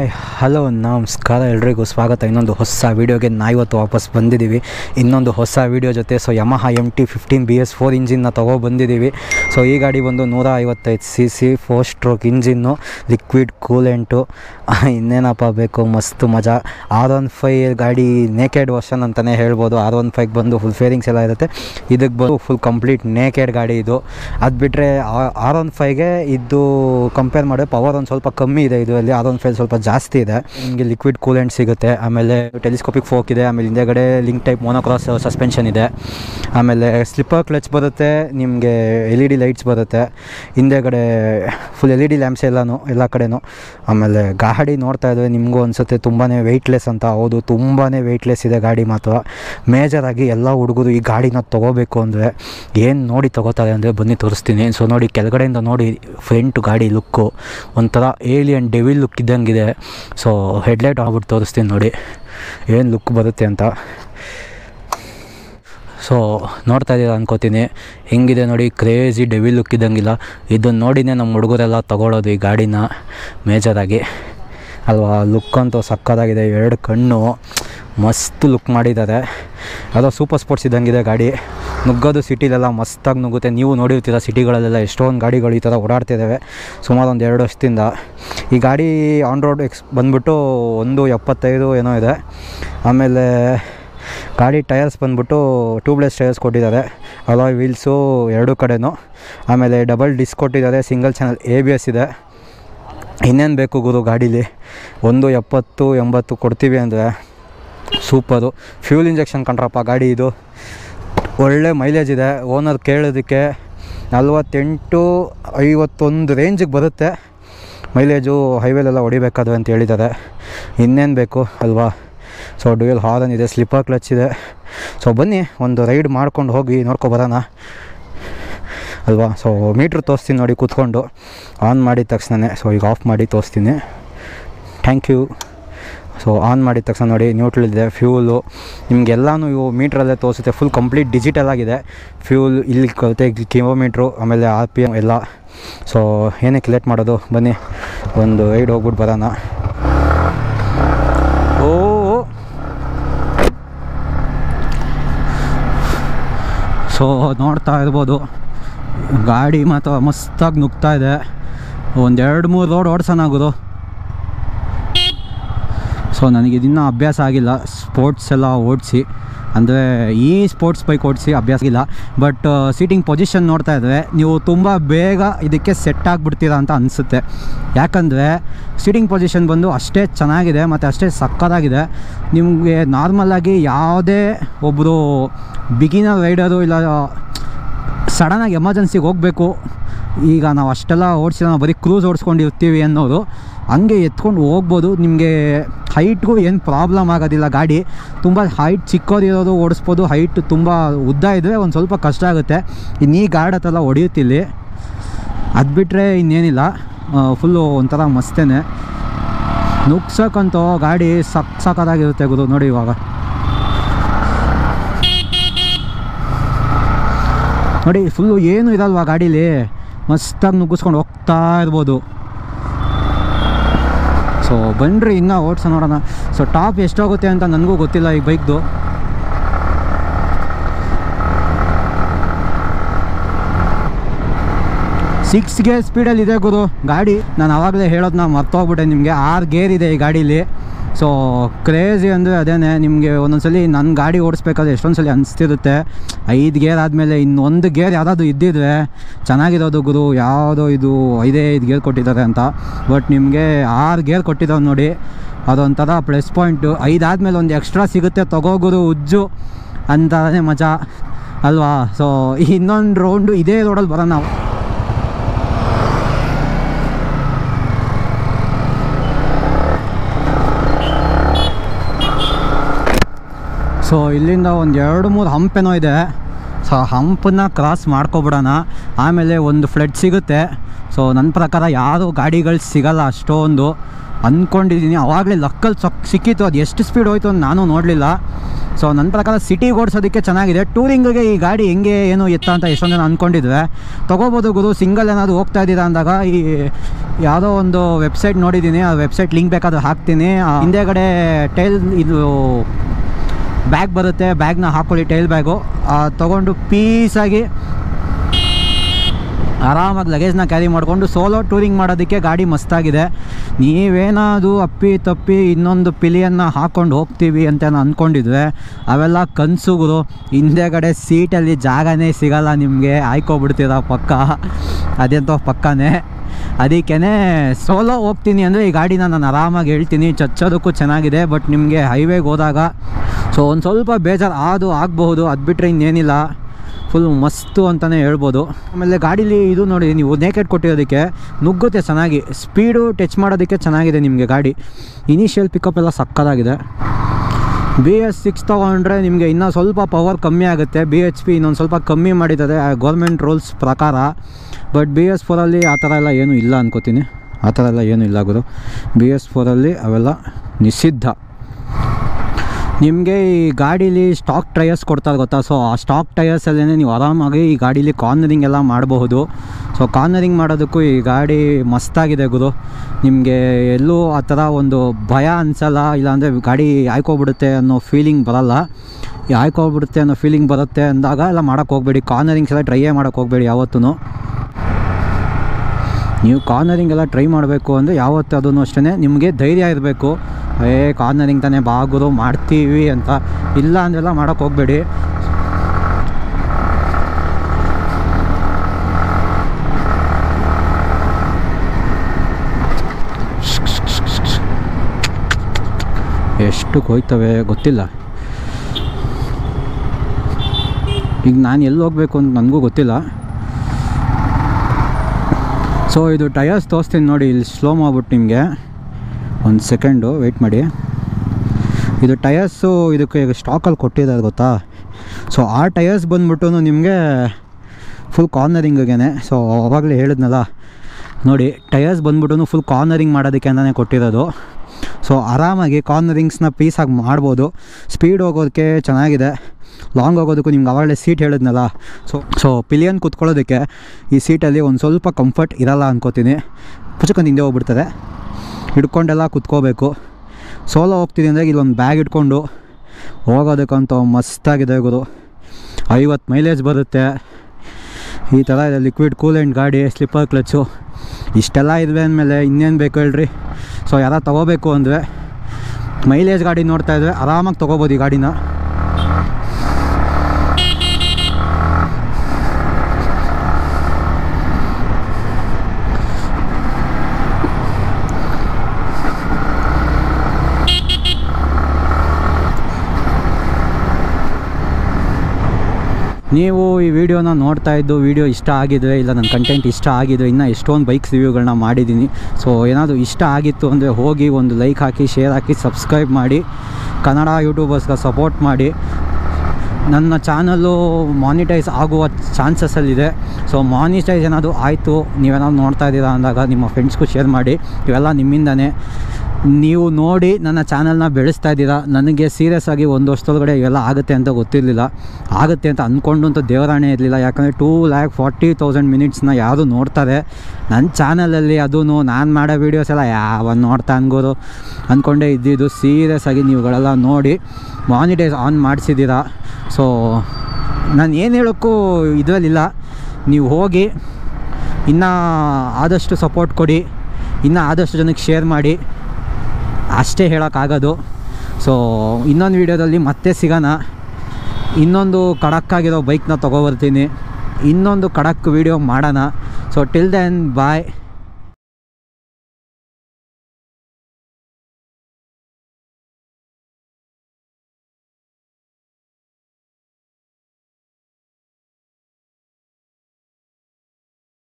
hi hello ನಮಸ್ಕಾರ ಎಲ್ರಿಗೂ ಸ್ವಾಗತ ಇನ್ನೊಂದು ಹೊಸ ವೀಡಿಯೋಗೆ ನಾ ಇವತ್ತು ವಾಪಸ್ ಬಂದಿದ್ದೀವಿ ಇನ್ನೊಂದು ಹೊಸ ವೀಡಿಯೋ ಜೊತೆ so Yamaha M T fifteen B S four ಇಂಜಿನ್ನ ತೊಗೊಬಂದಿದ್ದೀವಿ ಸೊ ಈ ಗಾಡಿ ಬಂದು ನೂರ ಐವತ್ತೈದು C C four stroke engine liquid coolant ಇನ್ನೇನಪ್ಪ ಬೇಕು ಮಸ್ತ್ ಮಜಾ ಆರ್ ಒನ್ ಫೈ ಗಾಡಿ ನೇಕೆಡ್ ವರ್ಷನ್ ಅಂತಲೇ ಹೇಳ್ಬೋದು ಆರ್ ಒನ್ ಫೈಗೆ ಬಂದು ಫುಲ್ ಫೇರಿಂಗ್ಸ್ ಎಲ್ಲ ಇರುತ್ತೆ ಇದಕ್ಕೆ ಬಂದು ಫುಲ್ ಕಂಪ್ಲೀಟ್ ನೇಕೆಡ್ ಗಾಡಿ ಇದು ಅದು ಬಿಟ್ಟರೆ ಆರ್ ಒನ್ ಫೈಗೆ ಇದು ಕಂಪೇರ್ ಮಾಡಿದ್ರೆ ಪವರ್ ಒಂದು ಸ್ವಲ್ಪ ಕಮ್ಮಿ ಇದೆ ಇದರಲ್ಲಿ ಆರ್ ಒನ್ ಫೈವ್ ಸ್ವಲ್ಪ ಜಾಸ್ತಿ ಇದೆ ನಿಮಗೆ ಲಿಕ್ವಿಡ್ ಕೂಲೆಂಟ್ ಸಿಗುತ್ತೆ ಆಮೇಲೆ ಟೆಲಿಸ್ಕೋಪಿಕ್ ಫೋಕ್ ಇದೆ ಆಮೇಲೆ ಹಿಂದೆಗಡೆ ಲಿಂಕ್ ಟೈಪ್ ಮೊನೋಕ್ರಾಸ್ ಸಸ್ಪೆನ್ಷನ್ ಇದೆ ಆಮೇಲೆ ಸ್ಲಿಪ್ಪರ್ ಕ್ಲಚ್ ಬರುತ್ತೆ ನಿಮಗೆ ಎಲ್ ಇ ಡಿ ಲೈಟ್ಸ್ ಬರುತ್ತೆ ಹಿಂದೆಗಡೆ full L E D lamps ಎಲ್ಲನೂ ಎಲ್ಲ ಕಡೆನೂ ಆಮೇಲೆ ಗಾಡಿ ನೋಡ್ತಾ ಇದ್ದರೆ ನಿಮಗೂ ಅನಿಸುತ್ತೆ ತುಂಬಾ ವೆಯ್ಟ್ಲೆಸ್ ಅಂತ ಹೌದು ತುಂಬಾ ವೆಯ್ಟ್ಲೆಸ್ ಇದೆ ಗಾಡಿ ಮಾತ್ರ ಮೇಜರಾಗಿ ಎಲ್ಲ ಹುಡುಗರು ಈ ಗಾಡಿನ ತೊಗೋಬೇಕು ಅಂದರೆ ಏನು ನೋಡಿ ತೊಗೋತಾರೆ ಅಂದರೆ ಬನ್ನಿ ತೋರಿಸ್ತೀನಿ ಸೊ ನೋಡಿ ಕೆಳಗಡೆಯಿಂದ ನೋಡಿ ಫ್ರಂಟ್ ಗಾಡಿ ಲುಕ್ಕು ಒಂಥರ ಏಲಿಯನ್ ಡೆವಿಲ್ ಲುಕ್ ಇದ್ದಂಗಿದೆ ಸೊ ಹೆಡ್ಲೈಟ್ ಆಗ್ಬಿಟ್ಟು ತೋರಿಸ್ತೀನಿ ನೋಡಿ ಏನು ಲುಕ್ ಬರುತ್ತೆ ಅಂತ ಸೊ ನೋಡ್ತಾ ಇದ್ದೀರಾ ಅನ್ಕೋತೀನಿ ಹೆಂಗಿದೆ ನೋಡಿ ಕ್ರೇಜಿ ಡೆವಿಲ್ ಲುಕ್ ಇದ್ದಂಗಿಲ್ಲ ಇದನ್ನು ನೋಡಿನೇ ನಮ್ಮ ಹುಡುಗರೆಲ್ಲ ತೊಗೊಳೋದು ಈ ಗಾಡಿನ ಮೇಜರಾಗಿ ಅಲ್ವಾ ಲುಕ್ ಅಂತೂ ಸಕ್ಕತ್ತಾಗಿದೆ ಎರಡು ಕಣ್ಣು ಮಸ್ತ್ ಲುಕ್ ಮಾಡಿದ್ದಾರೆ ಯಾವುದೋ ಸೂಪರ್ ಸ್ಪೋರ್ಟ್ಸ್ ಇದ್ದಂಗಿದೆ ಗಾಡಿ ನುಗ್ಗೋದು ಸಿಟಿಲೆಲ್ಲ ಮಸ್ತಾಗಿ ನುಗ್ಗುತ್ತೆ ನೀವು ನೋಡಿರ್ತೀರ ಸಿಟಿಗಳಲ್ಲೆಲ್ಲ ಎಷ್ಟೊಂದು ಗಾಡಿಗಳು ಈ ಥರ ಓಡಾಡ್ತಿದ್ದಾವೆ ಸುಮಾರು ಒಂದು ಎರಡು ವರ್ಷದಿಂದ ಈ ಗಾಡಿ ಆನ್ ರೋಡ್ ಎಕ್ಸ್ ಬಂದ್ಬಿಟ್ಟು ಒಂದು ಎಪ್ಪತ್ತೈದು ಏನೋ ಇದೆ ಆಮೇಲೆ ಗಾಡಿ ಟಯರ್ಸ್ ಬಂದ್ಬಿಟ್ಟು ಟ್ಯೂಬ್ಲೆಸ್ ಟಯರ್ಸ್ ಕೊಟ್ಟಿದ್ದಾರೆ ಅಲಾಯ್ ವೀಲ್ಸು ಎರಡೂ ಕಡೆನೂ ಆಮೇಲೆ ಡಬಲ್ ಡಿಸ್ಕ್ ಕೊಟ್ಟಿದ್ದಾರೆ single channel A B S ಇದೆ ಇನ್ನೇನು ಬೇಕು ಗುರು ಗಾಡೀಲಿ ಒಂದು ಎಪ್ಪತ್ತು ಎಂಬತ್ತು ಕೊಡ್ತೀವಿ ಅಂದರೆ ಸೂಪರು ಫ್ಯೂಲ್ ಇಂಜೆಕ್ಷನ್ ಕಂಡ್ರಪ್ಪ ಗಾಡಿ ಇದು ಒಳ್ಳೆ ಮೈಲೇಜ್ ಇದೆ ಓನರ್ ಕೇಳೋದಕ್ಕೆ ನಲ್ವತ್ತೆಂಟು ಐವತ್ತೊಂದು ರೇಂಜಿಗೆ ಬರುತ್ತೆ ಮೈಲೇಜು ಹೈವೇಲೆಲ್ಲ ಹೊಡಿಬೇಕಾದ್ರೆ ಅಂತ ಹೇಳಿದ್ದಾರೆ ಇನ್ನೇನು ಬೇಕು ಅಲ್ವಾ ಸೊ ಡ್ಯೂಯಲ್ ಹಾರನ್ ಇದೆ ಸ್ಲಿಪ್ಪರ್ ಕ್ಲಚ್ ಇದೆ ಸೊ ಬನ್ನಿ ಒಂದು ರೈಡ್ ಮಾಡ್ಕೊಂಡು ಹೋಗಿ ನೋಡ್ಕೊ ಬರೋಣ ಅಲ್ವಾ ಸೊ ಮೀಟ್ರ್ ತೋರಿಸ್ತೀನಿ ನೋಡಿ ಕೂತ್ಕೊಂಡು ಆನ್ ಮಾಡಿದ ತಕ್ಷಣವೇ ಸೊ ಈಗ ಆಫ್ ಮಾಡಿ ತೋರಿಸ್ತೀನಿ ಥ್ಯಾಂಕ್ ಯು ಸೊ ಆನ್ ಮಾಡಿದ ತಕ್ಷಣ ನೋಡಿ ನ್ಯೂಟ್ರಲ್ ಇದೆ ಫ್ಯೂಲು ನಿಮಗೆಲ್ಲನೂ ಇವು ಮೀಟ್ರಲ್ಲೇ ತೋರಿಸುತ್ತೆ ಫುಲ್ ಕಂಪ್ಲೀಟ್ ಡಿಜಿಟಲ್ ಆಗಿದೆ ಫ್ಯೂಲ್ ಇಲ್ಲಿ ಕತೆ ಕಿಲೋಮೀಟ್ರು ಆಮೇಲೆ ಆರ್ ಪಿ ಎಮ್ ಎಲ್ಲ ಸೊ ಏನಕ್ಕೆ ಲೇಟ್ ಮಾಡೋದು ಬನ್ನಿ ಒಂದು ರೈಡ್ ಹೋಗ್ಬಿಟ್ಟು ಬರೋಣ ಓ ಸೊ ನೋಡ್ತಾ ಇರ್ಬೋದು ಗಾಡಿ ಮಾತ್ರ ಮಸ್ತಾಗಿ ನುಗ್ತಾ ಇದೆ ಒಂದು ಎರಡು ಮೂರು ರೋಡ್ ಓಡಿಸೋಣಾಗೋದು ಸೊ ನನಗೆ ಇದನ್ನು ಅಭ್ಯಾಸ ಆಗಿಲ್ಲ ಸ್ಪೋರ್ಟ್ಸ್ ಎಲ್ಲ ಓಡಿಸಿ ಅಂದರೆ ಈ ಸ್ಪೋರ್ಟ್ಸ್ ಬೈಕ್ ಓಡಿಸಿ ಅಭ್ಯಾಸ ಇಲ್ಲ ಬಟ್ ಸೀಟಿಂಗ್ ಪೊಸಿಷನ್ ನೋಡ್ತಾ ಇದ್ದರೆ ನೀವು ತುಂಬ ಬೇಗ ಇದಕ್ಕೆ ಸೆಟ್ ಆಗಿಬಿಡ್ತೀರಾ ಅಂತ ಅನಿಸುತ್ತೆ ಯಾಕಂದರೆ ಸೀಟಿಂಗ್ ಪೊಸಿಷನ್ ಬಂದು ಅಷ್ಟೇ ಚೆನ್ನಾಗಿದೆ ಮತ್ತು ಅಷ್ಟೇ ಸಕ್ಕತ್ತಾಗಿದೆ ನಿಮಗೆ ನಾರ್ಮಲಾಗಿ ಯಾವುದೇ ಒಬ್ಬರು ಬಿಗಿನರ್ ರೈಡರು ಇಲ್ಲ ಸಡನ್ನಾಗಿ ಎಮರ್ಜೆನ್ಸಿಗೆ ಹೋಗಬೇಕು ಈಗ ನಾವು ಅಷ್ಟೆಲ್ಲ ಓಡಿಸಿ ನಾವು ಬರೀ ಕ್ರೂಸ್ ಓಡಿಸ್ಕೊಂಡಿರ್ತೀವಿ ಅನ್ನೋರು ಹಂಗೆ ಎತ್ಕೊಂಡು ಹೋಗ್ಬೋದು ನಿಮಗೆ ಹೈಟ್ಗೂ ಏನು ಪ್ರಾಬ್ಲಮ್ ಆಗೋದಿಲ್ಲ ಗಾಡಿ ತುಂಬ ಹೈಟ್ ಚಿಕ್ಕೋರಿರೋದು ಓಡಿಸ್ಬೋದು ಹೈಟ್ ತುಂಬ ಉದ್ದ ಇದ್ದರೆ ಒಂದು ಸ್ವಲ್ಪ ಕಷ್ಟ ಆಗುತ್ತೆ ಇನ್ನು ಈ ಗಾರ್ಡ್ ಹತ್ತೆಲ್ಲ ಹೊಡೆಯುತ್ತಿಲ್ಲಿ ಅದು ಬಿಟ್ಟರೆ ಇನ್ನೇನಿಲ್ಲ ಫುಲ್ಲು ಒಂಥರ ಮಸ್ತೇನೆ ನುಗ್ಸಕ್ಕಂತೂ ಗಾಡಿ ಸಕ್ ಸಕ್ಕತ್ತಾಗಿರುತ್ತೆ ಗುರು ನೋಡಿ ಇವಾಗ ನೋಡಿ ಫುಲ್ಲು ಏನು ಇರಲ್ವಾ ಗಾಡೀಲಿ ಮಸ್ತಾಗಿ ನುಗ್ಗಿಸ್ಕೊಂಡು ಹೋಗ್ತಾ ಇರ್ಬೋದು ಸೊ ಬನ್ನಿರಿ ಇನ್ನೂ ಓಡಿಸೋ ನೋಡೋಣ ಸೊ ಟಾಪ್ ಎಷ್ಟಾಗುತ್ತೆ ಅಂತ ನನಗೂ ಗೊತ್ತಿಲ್ಲ ಈ ಬೈಕ್ದು ಸಿಕ್ಸ್ ಗೇರ್ ಸ್ಪೀಡಲ್ಲಿ ಇದೆ ಗುರು ಗಾಡಿ ನಾನು ಆವಾಗಲೇ ಹೇಳೋದನ್ನ ಮರ್ತೋಗ್ಬಿಟ್ಟೆ ನಿಮಗೆ ಆರು ಗೇರ್ ಇದೆ ಈ ಗಾಡೀಲಿ ಸೊ ಕ್ರೇಜಿ ಅಂದರೆ ಅದೇನೆ ನಿಮಗೆ ಒಂದೊಂದ್ಸಲಿ ನನ್ನ ಗಾಡಿ ಓಡಿಸ್ಬೇಕಾದ್ರೆ ಎಷ್ಟೊಂದು ಸಲ ಅನಿಸ್ತಿರುತ್ತೆ ಐದು ಗೇರ್ ಆದಮೇಲೆ ಇನ್ನೊಂದು ಗೇರ್ ಯಾವುದಾದ್ರು ಇದ್ದಿದ್ರೆ ಚೆನ್ನಾಗಿರೋದು ಗುರು ಯಾವುದೋ ಇದು ಐದೇ ಐದು ಗೇರ್ ಕೊಟ್ಟಿದ್ದಾರೆ ಅಂತ ಬಟ್ ನಿಮಗೆ ಆರು ಗೇರ್ ಕೊಟ್ಟಿದ್ದಾವೆ ನೋಡಿ ಅದೊಂಥರ ಪ್ಲಸ್ ಪಾಯಿಂಟು ಐದಾದ್ಮೇಲೆ ಒಂದು ಎಕ್ಸ್ಟ್ರಾ ಸಿಗುತ್ತೆ ತಗೋಗುರು ಉಜ್ಜು ಅಂತಾನೆ ಮಜಾ ಅಲ್ವಾ ಸೊ ಇನ್ನೊಂದು ರೌಂಡು ಇದೇ ರೋಡಲ್ಲಿ ಬರೋಣ ನಾವು ಸೊ ಇಲ್ಲಿಂದ ಒಂದು ಎರಡು ಮೂರು ಹಂಪೇನೋ ಇದೆ ಸೊ ಹಂಪನ್ನ ಕ್ರಾಸ್ ಮಾಡ್ಕೊಬಿಡೋಣ ಆಮೇಲೆ ಒಂದು ಫ್ಲಡ್ ಸಿಗುತ್ತೆ ಸೊ ನನ್ನ ಪ್ರಕಾರ ಯಾರು ಗಾಡಿಗಳು ಸಿಗಲ್ಲ ಅಷ್ಟೊಂದು ಅಂದ್ಕೊಂಡಿದ್ದೀನಿ ಅವಾಗಲೇ ಲಕ್ಕಲ್ಲಿ ಸಕ್ ಸಿಕ್ಕಿತ್ತು ಅದು ಎಷ್ಟು ಸ್ಪೀಡ್ ಹೋಯ್ತು ಅಂತ ನಾನು ನೋಡಲಿಲ್ಲ ಸೊ ನನ್ನ ಪ್ರಕಾರ ಸಿಟಿಗೆ ಓಡಿಸೋದಕ್ಕೆ ಚೆನ್ನಾಗಿದೆ ಟೂರಿಂಗಿಗೆ ಈ ಗಾಡಿ ಹೆಂಗೆ ಏನು ಎತ್ತ ಅಂತ ಎಷ್ಟೊಂದು ಜನ ಅಂದ್ಕೊಂಡಿದ್ವೆ ತೊಗೋಬೋದು ಗುರು ಸಿಂಗಲ್ ಏನಾದರೂ ಹೋಗ್ತಾ ಇದ್ದೀರಾ ಅಂದಾಗ ಈ ಯಾವುದೋ ಒಂದು ವೆಬ್ಸೈಟ್ ನೋಡಿದ್ದೀನಿ ಆ ವೆಬ್ಸೈಟ್ ಲಿಂಕ್ ಬೇಕಾದ್ರೆ ಹಾಕ್ತೀನಿ ಆ ಹಿಂದೆಗಡೆ ಟೈಲ್ ಇದು ಬ್ಯಾಗ್ ಬರುತ್ತೆ ಬ್ಯಾಗ್ನ ಹಾಕ್ಕೊಳ್ಳಿ ಟೈಲ್ ಬ್ಯಾಗು ತೊಗೊಂಡು ಪೀಸಾಗಿ ಆರಾಮಾಗಿ ಲಗೇಜ್ನ ಕ್ಯಾರಿ ಮಾಡಿಕೊಂಡು ಸೋಲೋ ಟೂರಿಂಗ್ ಮಾಡೋದಕ್ಕೆ ಗಾಡಿ ಮಸ್ತಾಗಿದೆ ನೀವೇನಾದರೂ ಅಪ್ಪಿ ತಪ್ಪಿ ಇನ್ನೊಂದು ಪಿಲಿಯನ್ನು ಹಾಕ್ಕೊಂಡು ಹೋಗ್ತೀವಿ ಅಂತ ನಾನು ಅಂದ್ಕೊಂಡಿದ್ವೆ ಅವೆಲ್ಲ ಕನಸುಗಳು ಹಿಂದೆಗಡೆ ಸೀಟಲ್ಲಿ ಜಾಗನೇ ಸಿಗಲ್ಲ ನಿಮಗೆ ಆಯ್ಕೊಬಿಡ್ತೀರ ಪಕ್ಕ ಅದೆಂತ ಪಕ್ಕನೇ ಅದಕ್ಕೇ ಸೋಲೋ ಹೋಗ್ತೀನಿ ಅಂದರೆ ಈ ಗಾಡಿನ ನಾನು ಆರಾಮಾಗಿ ಹೇಳ್ತೀನಿ ಚಚ್ಚೋದಕ್ಕೂ ಚೆನ್ನಾಗಿದೆ ಬಟ್ ನಿಮಗೆ ಹೈವೇಗೆ ಹೋದಾಗ ಸೊ ಒಂದು ಸ್ವಲ್ಪ ಬೇಜಾರು ಅದು ಆಗಬಹುದು ಅದು ಬಿಟ್ಟರೆ ಇನ್ನೇನಿಲ್ಲ ಫುಲ್ ಮಸ್ತು ಅಂತಲೇ ಹೇಳ್ಬೋದು ಆಮೇಲೆ ಗಾಡೀಲಿ ಇದು ನೋಡಿ ನೀವು ನೇಕೆಟ್ ಕೊಟ್ಟಿರೋದಕ್ಕೆ ನುಗ್ಗುತ್ತೆ ಚೆನ್ನಾಗಿ ಸ್ಪೀಡು ಟಚ್ ಮಾಡೋದಕ್ಕೆ ಚೆನ್ನಾಗಿದೆ ನಿಮಗೆ ಗಾಡಿ ಇನಿಷಿಯಲ್ ಪಿಕಪ್ ಎಲ್ಲ ಸಕ್ಕದಾಗಿದೆ ಬಿ ಎಸ್ ಸಿಕ್ಸ್ ತೊಗೊಂಡ್ರೆ ನಿಮಗೆ ಇನ್ನೂ ಸ್ವಲ್ಪ ಪವರ್ ಕಮ್ಮಿ ಆಗುತ್ತೆ ಬಿ ಎಚ್ ಪಿ ಇನ್ನೊಂದು ಸ್ವಲ್ಪ ಕಮ್ಮಿ ಮಾಡಿದ್ದಾರೆ ಗೌರ್ಮೆಂಟ್ ರೂಲ್ಸ್ ಪ್ರಕಾರ ಬಟ್ ಬಿ ಎಸ್ ಫೋರಲ್ಲಿ ಆ ಥರ ಎಲ್ಲ ಏನೂ ಇಲ್ಲ ಅನ್ಕೋತೀನಿ ಆ ಥರ ಎಲ್ಲ ಏನೂ ಇಲ್ಲ ಗುರು ಬಿ ಎಸ್ ಫೋರಲ್ಲಿ ಅವೆಲ್ಲ ನಿಷಿದ್ಧ ನಿಮಗೆ ಈ ಗಾಡೀಲಿ ಸ್ಟಾಕ್ ಟೈರ್ಸ್ ಕೊಡ್ತಾರೆ ಗೊತ್ತಾ ಸೊ ಆ ಸ್ಟಾಕ್ ಟೈರ್ಸಲ್ಲೇ ನೀವು ಆರಾಮಾಗಿ ಈ ಗಾಡೀಲಿ ಕಾರ್ನರಿಂಗ್ ಎಲ್ಲ ಮಾಡಬಹುದು ಸೊ ಕಾರ್ನರಿಂಗ್ ಮಾಡೋದಕ್ಕೂ ಈ ಗಾಡಿ ಮಸ್ತಾಗಿದೆ ಗುರು ನಿಮಗೆ ಎಲ್ಲೂ ಆ ಥರ ಒಂದು ಭಯ ಅನಿಸಲ್ಲ ಇಲ್ಲಾಂದರೆ ಗಾಡಿ ಆಯ್ಕೊಬಿಡುತ್ತೆ ಅನ್ನೋ ಫೀಲಿಂಗ್ ಬರಲ್ಲ ಈ ಆಯ್ಕೊಬಿಡುತ್ತೆ ಅನ್ನೋ ಫೀಲಿಂಗ್ ಬರುತ್ತೆ ಅಂದಾಗ ಎಲ್ಲ ಮಾಡೋಕ್ಕೆ ಹೋಗಬೇಡಿ ಕಾರ್ನರಿಂಗ್ಸ್ ಎಲ್ಲ ಟ್ರೈಯೇ ಮಾಡೋಕ್ಕೆ ಹೋಗಬೇಡಿ ಯಾವತ್ತೂ ನೀವು ಕಾರ್ನರಿಂಗ್ ಎಲ್ಲ ಟ್ರೈ ಮಾಡಬೇಕು ಅಂದರೆ ಯಾವತ್ತೂ ಅದನ್ನು ಅಷ್ಟೇ ನಿಮಗೆ ಧೈರ್ಯ ಇರಬೇಕು ಏ ಕಾರ್ನರಿಂಗ್ ತಾನೇ ಬಾಗುರು ಮಾಡ್ತೀವಿ ಅಂತ ಇಲ್ಲ ಅಂದೆಲ್ಲ ಮಾಡೋಕ್ಕೆ ಹೋಗಬೇಡಿ ಎಷ್ಟು ಹೋಯ್ತವೆ ಗೊತ್ತಿಲ್ಲ ಈಗ ನಾನು ಎಲ್ಲಿ ಹೋಗಬೇಕು ಅಂತ ನನಗೂ ಗೊತ್ತಿಲ್ಲ ಸೊ ಇದು ಟಯರ್ಸ್ ತೋರಿಸ್ತೀನಿ ನೋಡಿ ಇಲ್ಲಿ ಸ್ಲೋ ಮಾಡ್ಬಿಟ್ಟು ನಿಮಗೆ ಒಂದು ಸೆಕೆಂಡು ವೆಯ್ಟ್ ಮಾಡಿ ಇದು ಟಯರ್ಸು ಇದಕ್ಕೆ ಸ್ಟಾಕಲ್ಲಿ ಕೊಟ್ಟಿದ್ದಾರೆ ಗೊತ್ತಾ ಸೊ ಆ ಟಯರ್ಸ್ ಬಂದ್ಬಿಟ್ಟು ನಿಮಗೆ ಫುಲ್ ಕಾರ್ನರಿಂಗೇನೆ ಸೊ ಅವಾಗಲೇ ಹೇಳಿದ್ನಲ್ಲ ನೋಡಿ ಟಯರ್ಸ್ ಬಂದ್ಬಿಟ್ಟು ಫುಲ್ ಕಾರ್ನರಿಂಗ್ ಮಾಡೋದಕ್ಕೆ ಅಂತಲೇ ಕೊಟ್ಟಿರೋದು ಸೊ ಆರಾಮಾಗಿ ಕಾರ್ನರಿಂಗ್ಸ್ನ ಪೀಸಾಗಿ ಮಾಡ್ಬೋದು ಸ್ಪೀಡ್ ಹೋಗೋದಕ್ಕೆ ಚೆನ್ನಾಗಿದೆ ಲಾಂಗ್ ಹೋಗೋದಕ್ಕೂ ನಿಮ್ಗೆ ಅವಾಗಲೇ ಸೀಟ್ ಹೇಳಿದ್ನಲ್ಲ ಸೊ ಸೊ ಪಿಲಿಯನ್ ಕೂತ್ಕೊಳ್ಳೋದಕ್ಕೆ ಈ ಸೀಟಲ್ಲಿ ಒಂದು ಸ್ವಲ್ಪ ಕಂಫರ್ಟ್ ಇರಲ್ಲ ಅನ್ಕೋತೀನಿ ಪುಚಕೊಂಡು ಹಿಂದೆ ಹೋಗ್ಬಿಡ್ತದೆ ಹಿಡ್ಕೊಂಡೆಲ್ಲ ಕುತ್ಕೋಬೇಕು ಸೋಲೋ ಹೋಗ್ತಿದ್ದೀನಿ ಅಂದರೆ ಇಲ್ಲೊಂದು ಬ್ಯಾಗ್ ಇಟ್ಕೊಂಡು ಹೋಗೋದಕ್ಕಂತೂ ಮಸ್ತಾಗಿದೆ ಗುರು ಐವತ್ತು ಮೈಲೇಜ್ ಬರುತ್ತೆ ಈ ಥರ ಇದೆ ಲಿಕ್ವಿಡ್ ಕೂಲೆಂಟ್ ಗಾಡಿ ಸ್ಲಿಪ್ಪರ್ ಕ್ಲಚ್ಚು ಇಷ್ಟೆಲ್ಲ ಇದ್ವೆ ಅಂದಮೇಲೆ ಇನ್ನೇನು ಬೇಕು ಹೇಳ್ರಿ ಸೊ ಯಾರು ತೊಗೋಬೇಕು ಅಂದರೆ ಮೈಲೇಜ್ ಗಾಡಿ ನೋಡ್ತಾ ಇದ್ರೆ ಆರಾಮಾಗಿ ತೊಗೋಬೋದು ಈ ಗಾಡಿನ ನೀವು ಈ ವಿಡಿಯೋನ ನೋಡ್ತಾ ಇದ್ದು ವಿಡಿಯೋ ಇಷ್ಟ ಆಗಿದ್ರೆ ಇಲ್ಲ ನನ್ನ ಕಂಟೆಂಟ್ ಇಷ್ಟ ಆಗಿದ್ರೆ ಇನ್ನು ಎಷ್ಟೊಂದು ಬೈಕ್ಸ್ ರಿವ್ಯೂಗಳನ್ನ ಮಾಡಿದ್ದೀನಿ ಸೊ ಏನಾದರೂ ಇಷ್ಟ ಆಗಿತ್ತು ಅಂದರೆ ಹೋಗಿ ಒಂದು ಲೈಕ್ ಹಾಕಿ ಶೇರ್ ಹಾಕಿ ಸಬ್ಸ್ಕ್ರೈಬ್ ಮಾಡಿ ಕನ್ನಡ ಯೂಟ್ಯೂಬರ್ಸ್ಗೆ ಸಪೋರ್ಟ್ ಮಾಡಿ ನನ್ನ ಚಾನಲ್ಲು ಮಾನಿಟೈಸ್ ಆಗುವ ಚಾನ್ಸಸ್ಸಲ್ಲಿದೆ ಸೊ ಮಾನಿಟೈಸ್ ಏನಾದರೂ ಆಯಿತು ನೀವೇನಾದ್ರು ನೋಡ್ತಾ ಇದ್ದೀರಾ ಅಂದಾಗ ನಿಮ್ಮ ಫ್ರೆಂಡ್ಸ್ಗೂ ಶೇರ್ ಮಾಡಿ ಇವೆಲ್ಲ ನಿಮ್ಮಿಂದನೇ ನೀವು ನೋಡಿ ನನ್ನ ಚಾನಲ್ನ ಬೆಳೆಸ್ತಾ ಇದ್ದೀರಾ ನನಗೆ ಸೀರಿಯಸ್ ಆಗಿ ಒಂದು ವರ್ಷದೊಳಗಡೆ ಇವೆಲ್ಲ ಆಗುತ್ತೆ ಅಂತ ಗೊತ್ತಿರಲಿಲ್ಲ ಆಗುತ್ತೆ ಅಂತ ಅಂದ್ಕೊಂಡು ಅಂತ ದೇವರಾಣೆ ಇರಲಿಲ್ಲ ಯಾಕಂದರೆ ಟೂ ಲ್ಯಾಕ್ ಫಾರ್ಟಿ ತೌಸಂಡ್ ಮಿನಿಟ್ಸ್ನ ಯಾರು ನೋಡ್ತಾರೆ ನನ್ನ ಚಾನಲಲ್ಲಿ ಅದೂ ನಾನು ಮಾಡೋ ವೀಡಿಯೋಸ್ ಎಲ್ಲ ಯಾವ ನೋಡ್ತಾ ಅನ್ಗೋದು ಅಂದ್ಕೊಂಡೇ ಇದ್ದಿದ್ದು ಸೀರಿಯಸ್ ಆಗಿ ನೀವುಗಳೆಲ್ಲ ನೋಡಿ ಮಾನಿಟೈಸ್ ಆನ್ ಮಾಡಿಸಿದ್ದೀರಾ ಸೊ ನಾನು ಏನು ಹೇಳೋಕ್ಕೂ ಇದರಲ್ಲಿಲ್ಲ ನೀವು ಹೋಗಿ ಇನ್ನೂ ಆದಷ್ಟು ಸಪೋರ್ಟ್ ಕೊಡಿ ಇನ್ನೂ ಆದಷ್ಟು ಜನಕ್ಕೆ ಶೇರ್ ಮಾಡಿ ಅಷ್ಟೇ ಹೇಳೋಕ್ಕಾಗೋದು ಸೊ ಇನ್ನೊಂದು ವೀಡಿಯೋದಲ್ಲಿ ಮತ್ತೆ ಸಿಗೋಣ ಇನ್ನೊಂದು ಖಡಕ್ಕಾಗಿರೋ ಬೈಕ್ನ ತೊಗೊಬರ್ತೀನಿ ಇನ್ನೊಂದು ಖಡಕ್ ವೀಡಿಯೋ ಮಾಡೋಣ ಸೊ ಟಿಲ್ ದೆನ್ ಬಾಯ್